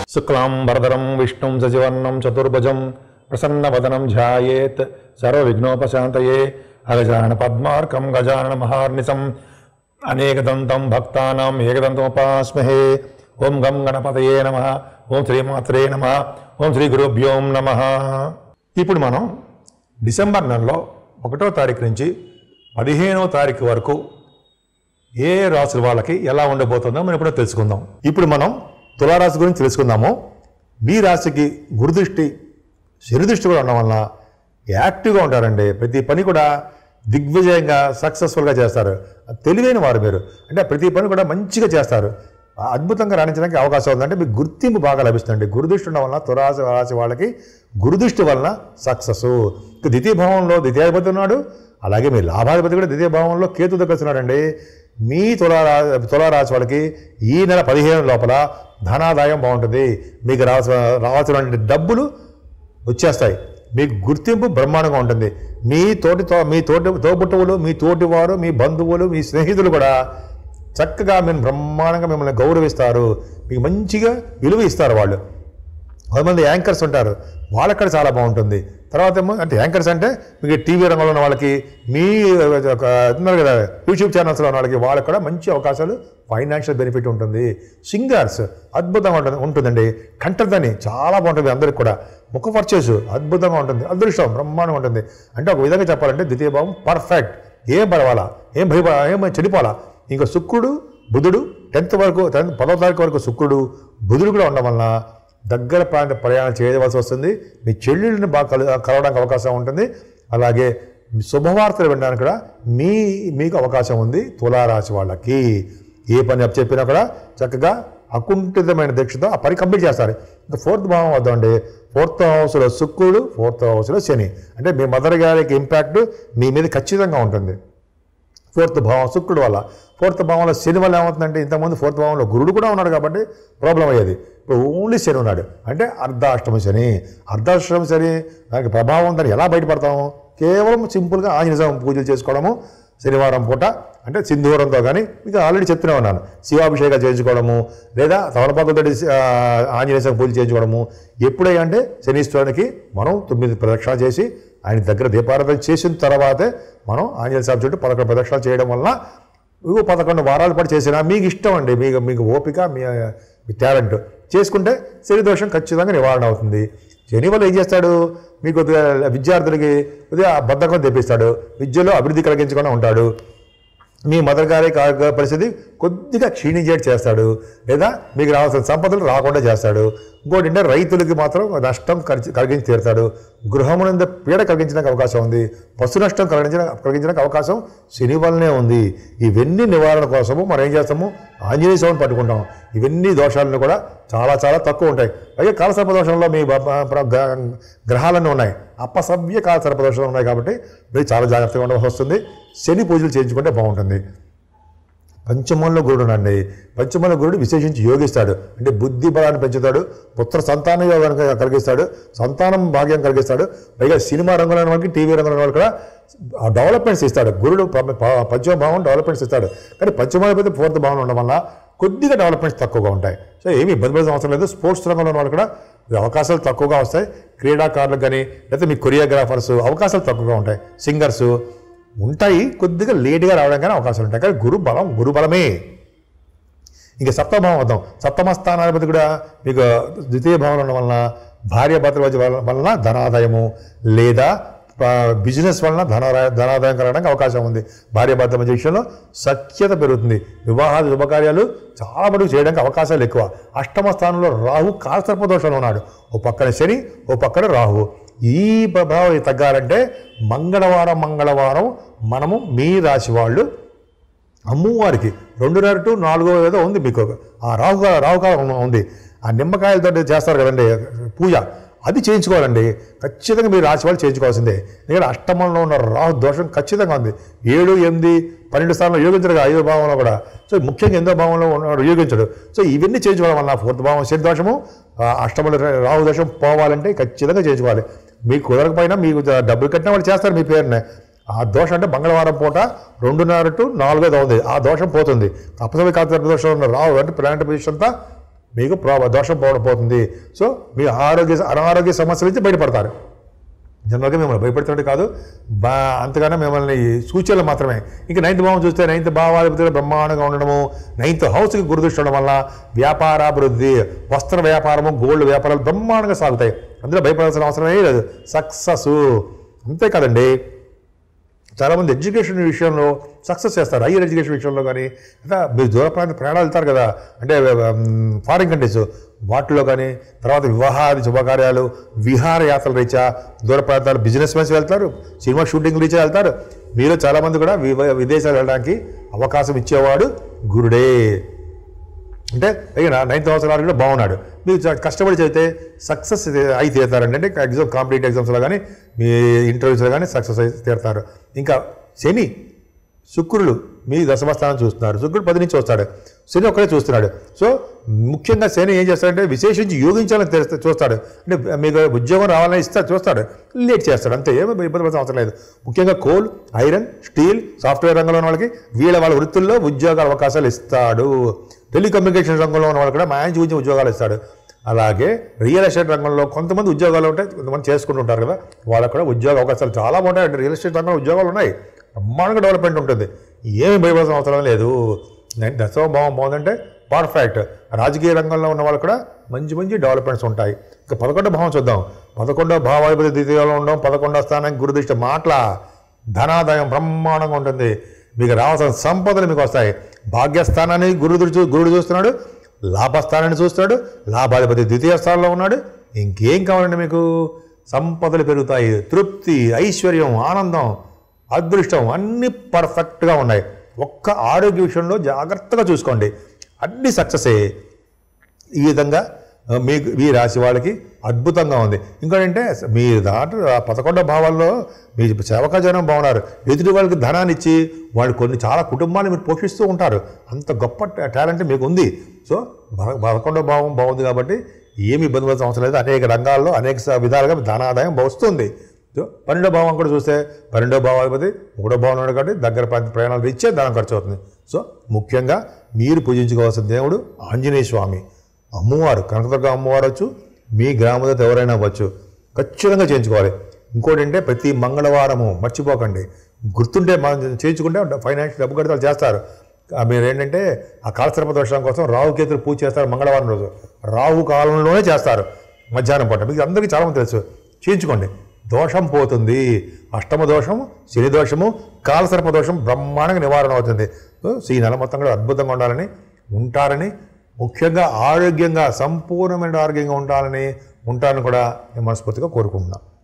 శుక్లాం వరదరం విష్ణుం సజివర్ణం చతుర్భుజం ప్రసన్నవదనం ధ్యాయేత్ సర్వవిఘ్నోపశాంతయే అగజాన పద్మార్కం గజానన మహార్నిశం అనేకదంతం భక్తానాం ఏకదంతముపాస్మహే ఓం గం గణపతయే నమ ఓం శ్రీమాత్రే నమ ఓం శ్రీ గురుభ్యోం నమ ఇప్పుడు మనం డిసెంబర్ నెలలో ఒకటో తారీఖు నుంచి పదిహేనవ తారీఖు వరకు ఏ రాశుల వాళ్ళకి ఎలా ఉండబోతుందో మనం ఇప్పుడు తెలుసుకుందాం ఇప్పుడు మనం తులారాశి గురించి తెలుసుకుందాము మీ రాశికి గురుదృష్టి శనిదృష్టి కూడా ఉండడం వలన యాక్టివ్గా ఉంటారండి ప్రతి పని కూడా దిగ్విజయంగా సక్సెస్ఫుల్గా చేస్తారు తెలివైన వారు మీరు అంటే ప్రతి పని కూడా మంచిగా చేస్తారు అద్భుతంగా రాణించడానికి అవకాశం ఉందంటే మీకు గుర్తింపు బాగా లభిస్తుంది గురుదృష్టి ఉండడం వలన తులారాశి రాశి వాళ్ళకి గురుదృష్టి వలన సక్సెస్ ద్వితీయ భావంలో ద్వితీయాధిపతి ఉన్నాడు అలాగే మీ లాభాధిపతి కూడా ద్వితీయ భావంలో కేతు దగ్గరున్నాడండి మీ తులారా తులారాశి వాళ్ళకి ఈ నెల పదిహేను లోపల ధనాదాయం బాగుంటుంది మీకు రావాల్సిన రావాల్సిన డబ్బులు వచ్చేస్తాయి మీకు గుర్తింపు బ్రహ్మాండంగా ఉంటుంది మీ తోటి తో- మీ తోటి తోబుట్టువులు మీ తోటివారు మీ బంధువులు మీ స్నేహితులు కూడా చక్కగా మేము బ్రహ్మాండంగా మిమ్మల్ని గౌరవిస్తారు మీకు మంచిగా విలువ ఇస్తారు వాళ్ళు కొంతమంది యాంకర్స్ ఉంటారు వాళ్ళక్కడ చాలా బాగుంటుంది తర్వాత ఏమో అంటే యాంకర్స్ అంటే మీకు టీవీ రంగంలో ఉన్న వాళ్ళకి మీ ఒక ఉన్నారు కదా యూట్యూబ్ ఛానల్స్లో ఉన్న వాళ్ళకి వాళ్ళకి కూడా మంచి అవకాశాలు ఫైనాన్షియల్ బెనిఫిట్ ఉంటుంది సింగర్స్ అద్భుతంగా ఉంటుంది ఉంటుందండి కంఠధ్వని చాలా బాగుంటుంది అందరికి కూడా ముఖ పర్చేసు అద్భుతంగా ఉంటుంది అదృష్టం బ్రహ్మాండంగా ఉంటుంది అంటే ఒక విధంగా చెప్పాలంటే ద్వితీయ భావం పర్ఫెక్ట్ ఏం పర్వాలా ఏం భయపడ ఏం చెడిపోవాలా ఇంకా శుక్రుడు బుధుడు టెన్త్ వరకు టెన్త్ పదో తారీఖు వరకు శుక్రుడు బుధుడు కూడా ఉండడం వలన దగ్గర ప్రాంత ప్రయాణం చేయవలసి వస్తుంది మీ చెల్లెళ్ళని బాగా కలు కలవడానికి అవకాశం ఉంటుంది అలాగే మీ శుభవార్తలు వినడానికి కూడా మీ మీకు అవకాశం ఉంది తులారాశి వాళ్ళకి ఏ పని అప్ చెప్పినా కూడా చక్కగా అకుంఠితమైన దీక్షతో ఆ పని కంప్లీట్ చేస్తారు ఇంకా ఫోర్త్ భావం వద్దండి ఫోర్త్ హౌస్లో శుక్రుడు ఫోర్త్ హౌస్లో శని అంటే మీ మదర్ గారికి ఇంపాక్ట్ మీ మీద ఖచ్చితంగా ఉంటుంది ఫోర్త్ భావం శుక్రుడు వల్ల ఫోర్త్ భావంలో శని వల్ల ఏమవుతుందంటే ఇంతకుముందు ఫోర్త్ భావంలో గురుడు కూడా ఉన్నాడు కాబట్టి ప్రాబ్లం అయ్యేది ఇప్పుడు ఓన్లీ శని ఉన్నాడు అంటే అర్ధాష్టమ శని అర్ధాష్టమ శని దానికి ప్రభావం దాన్ని ఎలా బయటపడతాము కేవలం సింపుల్గా ఆంజనేయ స్వామి పూజలు చేసుకోవడము శనివారం పూట అంటే సింధూరంతో కానీ మీకు ఆల్రెడీ చెప్తూనే ఉన్నాను శివాభిషేకాలు చేయించుకోవడము లేదా తమలపాకులతో ఆంజనేయ స్వామి పూజలు చేయించుకోవడము ఎప్పుడైనా అంటే శనీశ్వరునికి మనం తొమ్మిది ప్రదక్షిణాలు చేసి ఆయన దగ్గర దీపారాధన చేసిన తర్వాతే మనం ఆంజనేయ స్వామి చుట్టూ పదకొండు ప్రదక్షిణాలు చేయడం వల్ల ఇవి పదకొండు వారాల పాటు చేసినా మీకు ఇష్టం అండి మీకు మీకు ఓపిక మీ మీ టాలెంట్ చేసుకుంటే శని దోషం ఖచ్చితంగా నివారణ అవుతుంది శని వల్ల ఏం చేస్తాడు మీకు కొద్దిగా విద్యార్థులకి కొద్దిగా బద్ధకం తెప్పిస్తాడు విద్యలో అభివృద్ధి కలిగించకుండా ఉంటాడు మీ మదర్ గారి కా- పరిస్థితి కొద్దిగా క్షీణించేట్ చేస్తాడు లేదా మీకు రావాల్సిన సంపదలు రాకుండా చేస్తాడు ఇంకోటి అంటే రైతులకి మాత్రం నష్టం కలిగి కలిగించి తీరుతాడు గృహమునంద పీడ కలిగించడానికి అవకాశం ఉంది పశు నష్టం కలిగించిన కలిగించడానికి అవకాశం శని వల్లనే ఉంది ఇవన్నీ నివారణ కోసము మనం ఏం చేస్తాము ఆంజనేయ స్వామిని పట్టుకుంటాం ఇవన్నీ దోషాలను కూడా చాలా చాలా తక్కువ ఉంటాయి పైగా కాలసర్ప దోషంలో మీ బ- బ- ప్ర- గ్ర- గ్రహాలన్నీ ఉన్నాయి అపసవ్య కాలసర్ప దోషాలు ఉన్నాయి కాబట్టి మీరు చాలా జాగ్రత్తగా ఉండవలసి వస్తుంది శని పూజలు చేయించుకుంటే బాగుంటుంది పంచమంలో గురుడు అండి పంచమంలో గురుడు విశేషించి యోగిస్తాడు అంటే బుద్ధి బలాన్ని పెంచుతాడు పుత్ర సంతాన యోగాన్ని కలిగిస్తాడు సంతానం భాగ్యం కలిగిస్తాడు పైగా సినిమా రంగంలో ఉన్న వాళ్ళకి టీవీ రంగంలో ఉన్న వాళ్ళకి కూడా ఆ డెవలప్మెంట్స్ ఇస్తాడు గురుడు ప- ప- పంచమ భావం డెవలప్మెంట్స్ ఇస్తాడు కానీ పంచమాధిపతి ఫోర్త్ భావం ఉండడం వల్ల కొద్దిగా డెవలప్మెంట్స్ తక్కువగా ఉంటాయి సో ఏమీ ఇబ్బంది పడాల్సిన అవసరం లేదు స్పోర్ట్స్ రంగంలో ఉన్న వాళ్ళు కూడా అవకాశాలు తక్కువగా వస్తాయి క్రీడాకారులకు కానీ లేకపోతే మీ కొరియోగ్రాఫర్స్ అవకాశాలు తక్కువగా ఉంటాయి సింగర్స్ ఉంటాయి కొద్దిగా లేట్గా రావడం కానీ అవకాశాలు ఉంటాయి కానీ గురు బలం గురు బలమే ఇంకా సప్తమభావం వద్దాం సప్తమ స్థానాధిపతి కూడా మీకు ద్వితీయ భావన ఉండడం వలన భార్య భర్తల మధ్య వల- వలన ధనాదాయము లేదా ఆ, బిజినెస్ వలన ధనాదాయ ధనాదాయం కలగడానికి అవకాశం ఉంది భార్య భర్తల మధ్య విషయంలో సఖ్యత పెరుగుతుంది వివాహాలు శుభకార్యాలు చాలా మటుకు చేయడానికి అవకాశాలు ఎక్కువ అష్టమ స్థానంలో రాహు కాలసర్ప దోషంలో ఉన్నాడు ఓ పక్కన శని ఓ పక్కన రాహు ఈ ప్రభావం తగ్గాలంటే మంగళవారం మంగళవారం మనము మీ రాశి వాళ్ళు అమ్మవారికి రెండున్నర టు నాలుగో ఏదో ఉంది మీకు ఆ రాహు రాహుకాలం ఉంది ఆ నిమ్మకాయలతో చేస్తారు కదండి పూజ అది చేయించుకోవాలండి ఖచ్చితంగా మీరు రాశి వాళ్ళు చేయించుకోవాల్సిందే ఎందుకంటే అష్టమంలో ఉన్న రాహు దోషం ఖచ్చితంగా ఉంది ఏడు ఎనిమిది పన్నెండు స్థానంలో యోగించడు కదా, ఐదో భావంలో కూడా సో ముఖ్యంగా ఎనిమిదో భావంలో ఉన్నాడు యోగించడు సో ఇవన్నీ చేయించుకోవడం వల్ల ఫోర్త్ భావం శని దోషము ఆ అష్టమంలో రాహు దోషం పోవాలంటే ఖచ్చితంగా చేయించుకోవాలి మీకు కుదరకపోయినా మీకు డబ్బులు కట్టిన వాళ్ళు చేస్తారు మీ పేరునే ఆ దోషం అంటే మంగళవారం పూట రెండున్నర టు నాలుగోది అవుతుంది ఆ దోషం పోతుంది అపసవి కాత దోషం ఉన్న రావు అంటే ప్లాంట్ పొజిషన్ అంతా మీకు ప్రా దోషం పోవడం సో మీ ఆరోగ్య అనారోగ్య సమస్యల నుంచి బయటపడతారు జనరల్గా మిమ్మల్ని భయపెడుతుంటే కాదు బా అంతగానో మిమ్మల్ని సూచనలు మాత్రమే ఇంకా నైన్త్ భావం చూస్తే నైన్త్ భావాధిపతిలో బ్రహ్మాండంగా ఉండడము నైన్త్ హౌస్కి గురుదృష్టి ఉండడం వల్ల వ్యాపారాభివృద్ధి వస్త్ర వ్యాపారము గోల్డ్ వ్యాపారాలు బ్రహ్మాండంగా సాగుతాయి అందులో భయపడాల్సిన అవసరమే లేదు సక్సెస్ అంతే కదండి చాలామంది ఎడ్యుకేషన్ విషయంలో సక్సెస్ చేస్తారు హైయర్ ఎడ్యుకేషన్ విషయంలో కానీ ఇంకా మీరు దూర ప్రాంత ప్రయాణాలు వెళ్తారు కదా అంటే ఫారిన్ కంట్రీస్ వాటిలో కానీ తర్వాత వివాహాది శుభకార్యాలు విహార యాత్రల రీత్యా దూర ప్రాంతాలు బిజినెస్ మెన్స్ వెళ్తారు సినిమా షూటింగ్ రీత్యా వెళ్తారు మీరు చాలామంది కూడా వి- విదేశాలు వెళ్ళడానికి అవకాశం ఇచ్చేవాడు గురుడే అంటే అయినా నైన్త్ సంవత్సరాలు కూడా బాగున్నాడు మీరు చ- కష్టపడి చదివితే సక్సెస్ అయి తీరుతారండి అంటే ఎగ్జామ్ కాంపిటేటివ్ ఎగ్జామ్స్లో కానీ మీ ఇంటర్వ్యూస్లో కానీ సక్సెస్ అయి తీరుతారు ఇంకా శని శుక్రుడు మీ దశమస్థానం చూస్తున్నారు శుక్రుడు పది నుంచి వస్తాడు శని ఒక్కడే చూస్తున్నాడు సో ముఖ్యంగా శని ఏం చేస్తాడంటే విశేషించి యోగించాలని తెస్తే- చూస్తాడు అంటే మీకు ఉద్యోగం రావాలని ఇస్తా చూస్తాడు లేట్ చేస్తాడు అంతే ఏమీ ఇబ్బంది పడాల్సిన అవసరం లేదు ముఖ్యంగా కోల్ ఐరన్ స్టీల్ సాఫ్ట్వేర్ రంగంలో ఉన్న వాళ్ళకి వీళ్ళ వాళ్ళ వృత్తుల్లో ఉద్యోగాల అవకాశాలు ఇస్తాడు టెలికమ్యూనికేషన్ రంగంలో ఉన్న వాళ్ళు కూడా మంచి మంచి ఉద్యోగాలు ఇస్తాడు అలాగే రియల్ ఎస్టేట్ రంగంలో కొంతమంది ఉద్యోగాలు ఉంటాయి కొంతమంది చేసుకుంటూ ఉంటారు కదా వాళ్ళకు కూడా ఉద్యోగ అవకాశాలు చాలా బాగుంటాయి రియల్ ఎస్టేట్ రంగంలో ఉద్యోగాలు ఉన్నాయి బ్రహ్మాండంగా డెవలప్మెంట్ ఉంటుంది ఏమి భయపడాల్సిన అవసరం లేదు నేను దశమ భావం బాగుందంటే పర్ఫెక్ట్ రాజకీయ రంగంలో ఉన్న వాళ్ళు కూడా మంచి మంచి డెవలప్మెంట్స్ ఉంటాయి ఇంకా పదకొండో భావం చూద్దాం పదకొండో భావాధిపతి ద్వితీయంలో ఉండడం పదకొండో స్థానానికి గురుదృష్టి మాటల ధనాదాయం బ్రహ్మాండంగా ఉంటుంది మీకు రావాల్సిన సంపదలు మీకు వస్తాయి భాగ్యస్థానాన్ని గురుడు చూ గురుడు చూస్తున్నాడు లాభస్థానాన్ని చూస్తున్నాడు లాభాధిపతి ద్వితీయ స్థానంలో ఉన్నాడు ఇంకేం కావాలండి మీకు సంపదలు పెరుగుతాయి తృప్తి ఐశ్వర్యం ఆనందం అదృష్టం అన్నీ పర్ఫెక్ట్గా ఉన్నాయి ఒక్క ఆరోగ్య విషయంలో జాగ్రత్తగా చూసుకోండి అన్ని సక్సెసే ఈ విధంగా ఆ, మీకు ఈ రాశి వాళ్ళకి అద్భుతంగా ఉంది ఇంకోటంటే మీ దాంట్లో ఆ పదకొండో భావాల్లో మీ సేవక జనం బాగున్నారు ఎదుటి వాళ్ళకి ధనాన్ని ఇచ్చి వాళ్ళు కొన్ని చాలా కుటుంబాన్ని మీరు పోషిస్తూ ఉంటారు అంత గొప్ప టాలెంట్ మీకు ఉంది సో పద- పదకొండో భావం బాగుంది కాబట్టి ఏమి ఇబ్బంది పడాల్సిన అవసరం లేదు అనేక రంగాల్లో అనేక స- విధాలుగా ధనాదాయం వస్తుంది సో పన్నెండో భావం కూడా చూస్తే పన్నెండో భావాధిపతి మూడో భావం ఉన్నాడు కాబట్టి దగ్గర ప్రాంత ప్రయాణాలు ఇచ్చే ధనం ఖర్చు అవుతుంది సో ముఖ్యంగా మీరు పూజించుకోవాల్సిన దేవుడు ఆంజనేయ స్వామి అమ్మవారు కనకదుర్గ అమ్మవారు వచ్చు మీ గ్రామదేవత ఎవరైనా అవ్వచ్చు ఖచ్చితంగా చేయించుకోవాలి ఇంకోటి అంటే ప్రతి మంగళవారము మర్చిపోకండి గుర్తుంటే మనం చేయించుకుంటే ఫైనాన్షియల్ డబ్బు కడితే వాళ్ళు చేస్తారు ఆ మీరు ఏంటంటే ఆ కాలసర్ప దోషం కోసం రాహు కేతులు పూజ చేస్తారు మంగళవారం రోజు రాహు కాలంలోనే చేస్తారు మధ్యాహ్నం పూట మీకు అందరికీ చాలా మంది తెలుసు చేయించుకోండి దోషం పోతుంది అష్టమ దోషము శని దోషము కాలసర్ప దోషం బ్రహ్మాండంగా నివారణ అవుతుంది సో ఈ నెల మొత్తం కూడా అద్భుతంగా ఉండాలని ఉంటారని ముఖ్యంగా ఆరోగ్యంగా సంపూర్ణమైన ఆరోగ్యంగా ఉండాలని ఉంటారని కూడా నేను మనస్ఫూర్తిగా కోరుకుంటున్నాను